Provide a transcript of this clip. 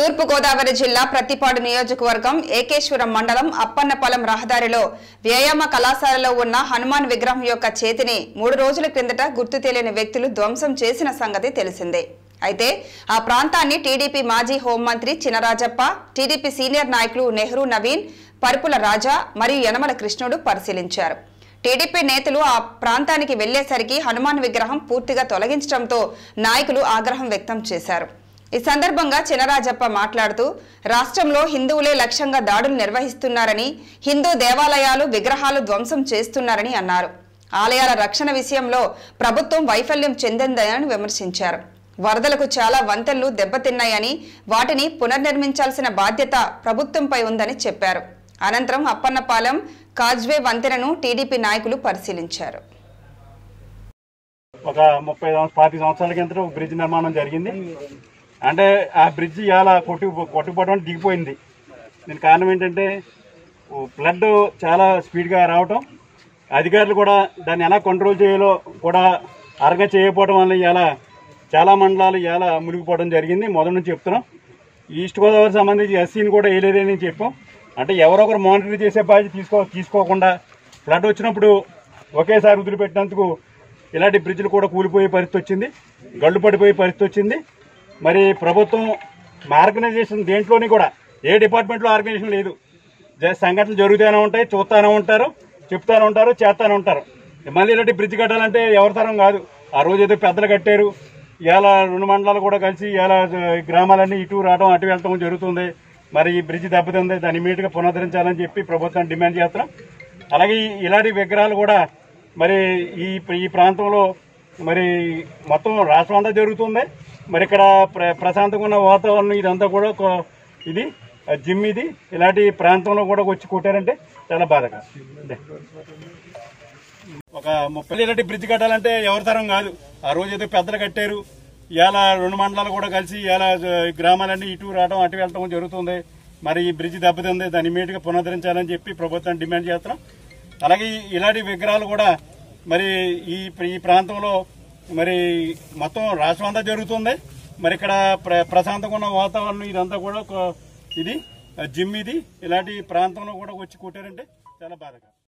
తూర్పుగోదావరి జిల్లా ప్రతిపాడు నియోజకవర్గం ఏకేశ్వరం మండలం అప్పన్నపలం రహదారిలో వ్యాయామ కళాశాలలో ఉన్న హనుమాన్ విగ్రహం యొక్క చేతిని మూడు రోజుల క్రిందట గుర్తు తెలియని వ్యక్తులు ధ్వంసం చేసిన సంగతి తెలిసిందే అయితే ఆ ప్రాంతాన్ని టీడీపీ మాజీ హోంమంత్రి చినరాజప్ప టీడీపీ సీనియర్ నాయకులు నెహ్రూ నవీన్ పరుపుల రాజా మరియు యనమల కృష్ణుడు పరిశీలించారు టీడీపీ నేతలు ఆ ప్రాంతానికి వెళ్లేసరికి హనుమాన్ విగ్రహం పూర్తిగా తొలగించడంతో నాయకులు ఆగ్రహం వ్యక్తం చేశారు ఈ సందర్భంగా చినరాజప్ప మాట్లాడుతూ రాష్ట్రంలో హిందువులే లక్ష్యంగా దాడులు నిర్వహిస్తున్నారని హిందూ దేవాలయాలు విగ్రహాలు ధ్వంసం చేస్తున్నారని అన్నారు ఆలయాల రక్షణ విషయంలో ప్రభుత్వం వైఫల్యం చెందిందని విమర్శించారు వరదలకు చాలా వంతెనలు దెబ్బతిన్నాయని వాటిని పునర్నిర్మించాల్సిన బాధ్యత ప్రభుత్వంపై ఉందని చెప్పారు అనంతరం అప్పన్నపాలెం కాజ్వే వంతెనను టీడీపీ నాయకులు పరిశీలించారు ఒక ముప్పై సంవత్సరాలు పాతి సంవత్సరాల కిందట ఒక బ్రిడ్జ్ నిర్మాణం జరిగింది అంటే ఆ బ్రిడ్జ్ ఇలా కొట్టు కొట్టుకుపోవడం దిగిపోయింది దీని కారణం ఏంటంటే ఫ్లడ్ చాలా స్పీడ్గా రావటం అధికారులు కూడా దాన్ని ఎలా కంట్రోల్ చేయాలో కూడా అరగా చేయకపోవడం వల్ల ఇలా చాలా మండలాలు ఇలా మునిగిపోవడం జరిగింది మొదటి నుంచి చెప్తున్నాం ఈస్ట్ గోదావరి సంబంధించి ఎస్సీని కూడా వేయలేదని చెప్పాం అంటే ఎవరో ఒకరు మానిటర్ చేసే బాధ్యత తీసుకో తీసుకోకుండా ఫ్లడ్ వచ్చినప్పుడు ఒకేసారి వదిలిపెట్టినందుకు ఇలాంటి బ్రిడ్జ్లు కూడా కూలిపోయే పరిస్థితి వచ్చింది గళ్ళు పడిపోయే పరిస్థితి వచ్చింది మరి ప్రభుత్వం ఆర్గనైజేషన్ దేంట్లోని కూడా ఏ డిపార్ట్మెంట్లో ఆర్గనైజేషన్ లేదు జ- సంఘటనలు జరుగుతూనే ఉంటాయి చూస్తూనే ఉంటారు చెప్తానే ఉంటారు చేస్తూనే ఉంటారు మళ్ళీ ఇలాంటి బ్రిడ్జ్ కట్టాలంటే ఎవరి తరం కాదు ఆ రోజు ఏదో పెద్దలు కట్టారు ఇలా రెండు మండలాలు కూడా కలిసి ఇలా గ్రామాలన్నీ ఇటు రావడం అటు వెళ్ళటం జరుగుతుంది మరి ఈ బ్రిడ్జ్ దెబ్బతింది దాన్ని ఇమీడియట్గా పునరుద్ధరించాలని చెప్పి ప్రభుత్వం డిమాండ్ చేస్తున్నాం అలాగే ఈ- ఇలాంటి విగ్రహాలు కూడా మరి ఈ ఈ ప్రాంతంలో మరి మొత్తం రాష్ట్రం అంతా జరుగుతుంది మరి ఇక్కడ ప్ర ప్రశాంతంగా ఉన్న వాతావరణం ఇదంతా కూడా ఒక ఇది ఆ జిమ్ ఇది ఇలాంటి ప్రాంతంలో కూడా వచ్చి కొట్టారంటే చాలా బాధకరం ఇదే. ఒక ముప్పై ఇలాంటి బ్రిడ్జ్ కట్టాలంటే ఎవరి తరం కాదు ఆ రోజు ఏదో పెద్దలు కట్టారు ఇలా రెండు మండలాలు కూడా కలిసి ఇలా గ్రామాలన్నీ ఇటు రావడం అటు వెళ్ళటం జరుగుతుంది మరి ఈ బ్రిడ్జ్ దెబ్బతింది దాన్ని ఇమీడియట్గా పునరుద్ధరించాలని చెప్పి ప్రభుత్వం డిమాండ్ చేస్తున్నాం అలాగే ఈ- ఇలాంటి విగ్రహాలు కూడా మరి ఈ ఈ ప్రాంతంలో మరి మొత్తం రాష్ట్రం అంతా జరుగుతుంది మరి ఇక్కడ ప్ర ప్రశాంతంగా ఉన్న వాతావరణం ఇదంతా కూడా ఒక ఇది జిమ్ ఇది ఇలాంటి ప్రాంతంలో కూడా వచ్చి కొట్టారంటే చాలా బాధగా